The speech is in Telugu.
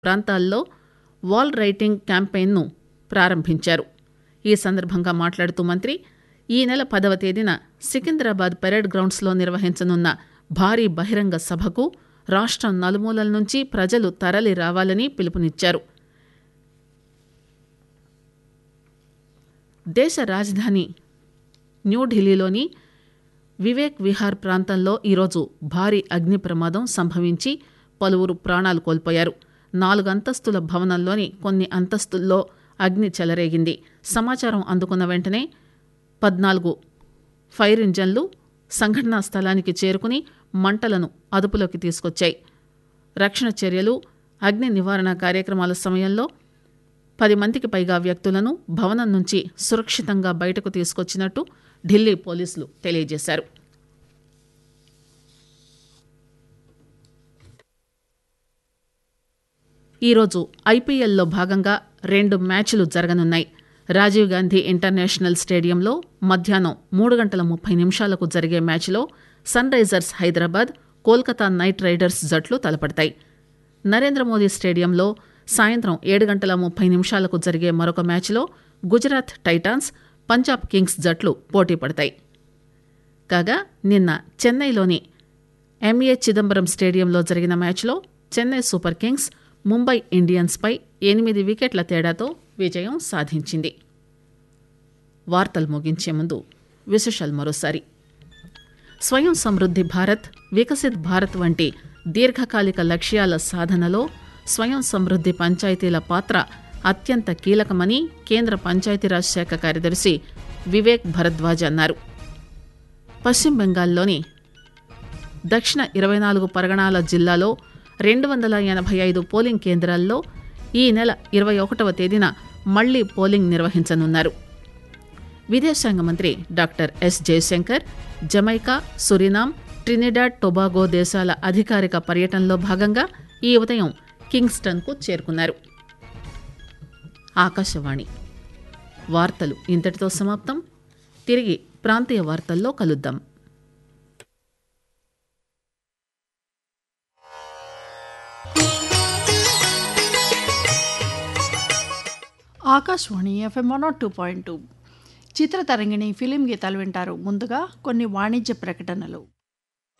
ప్రాంతాల్లో వాల్ రైటింగ్ క్యాంపెయిన్ను ప్రారంభించారు ఈ సందర్భంగా మాట్లాడుతూ మంత్రి ఈ నెల పదవ తేదీన సికింద్రాబాద్ పెరేడ్ గ్రౌండ్స్లో నిర్వహించనున్న భారీ బహిరంగ సభకు రాష్టం నలుమూలల నుంచి ప్రజలు తరలి రావాలని పిలుపునిచ్చారు దేశ రాజధాని న్యూఢిల్లీలోని వివేక్ విహార్ ప్రాంతంలో ఈరోజు భారీ అగ్ని ప్రమాదం సంభవించి పలువురు ప్రాణాలు కోల్పోయారు నాలుగు అంతస్తుల భవనంలోని కొన్ని అంతస్తుల్లో అగ్ని చెలరేగింది సమాచారం అందుకున్న వెంటనే పద్నాలుగు ఫైర్ ఇంజన్లు సంఘటనా స్థలానికి చేరుకుని మంటలను అదుపులోకి తీసుకొచ్చాయి రక్షణ చర్యలు అగ్ని నివారణ కార్యక్రమాల సమయంలో పది మందికి పైగా వ్యక్తులను భవనం నుంచి సురక్షితంగా బయటకు తీసుకొచ్చినట్టు ఢిల్లీ పోలీసులు తెలియజేశారు ఈరోజు ఐపీఎల్లో భాగంగా రెండు మ్యాచ్లు జరగనున్నాయి రాజీవ్ గాంధీ ఇంటర్నేషనల్ స్టేడియంలో మధ్యాహ్నం మూడు గంటల ముప్పై నిమిషాలకు జరిగే మ్యాచ్లో Sunrisers Hyderabad Kolkata Knight Riders జట్లు తలపడతాయి నరేంద్ర మోదీ స్టేడియంలో సాయంత్రం ఏడు గంటల ముప్పై నిమిషాలకు జరిగే మరొక మ్యాచ్లో గుజరాత్ టైటాన్స్ పంజాబ్ కింగ్స్ జట్లు పోటీ పడతాయి కాగా నిన్న చెన్నైలోని ఎంఏ చిదంబరం స్టేడియంలో జరిగిన మ్యాచ్లో చెన్నై సూపర్ కింగ్స్ ముంబై ఇండియన్స్పై ఎనిమిది వికెట్ల తేడాతో విజయం సాధించింది వార్తలు ముగించే ముందు విశేషాలు మరోసారి స్వయం సమృద్ధి భారత్ వికసిత్ భారత్ వంటి దీర్ఘకాలిక లక్ష్యాల సాధనలో స్వయం సమృద్ధి పంచాయతీల పాత్ర అత్యంత కీలకమని కేంద్ర పంచాయతీరాజ్ శాఖ కార్యదర్శి వివేక్ భరద్వాజ్ అన్నారు పశ్చిమ బెంగాల్లోని దక్షిణ ఇరవై నాలుగు పరగణాల జిల్లాలో రెండు వందల ఎనభై ఐదు పోలింగ్ కేంద్రాల్లో ఈ నెల ఇరవై ఒకటవ తేదీన మళ్లీ పోలింగ్ నిర్వహించనున్నారు విదేశాంగ మంత్రి doctor S Jaishankar Jamaica Suriname Trinidad Tobago దేశాల అధికారిక పర్యటనలో భాగంగా ఈ ఉదయం కింగ్స్టన్కు చేరుకున్నారు ఆకాశవాణి వార్తలు ఇంతటితో సమాప్తం తిరిగి ప్రాంతీయ వార్తల్లో కలుద్దాం Akashvani FM one two point two Chitrataragini film గీతాలు వింటారు ముందుగా కొన్ని వాణిజ్య ప్రకటనలు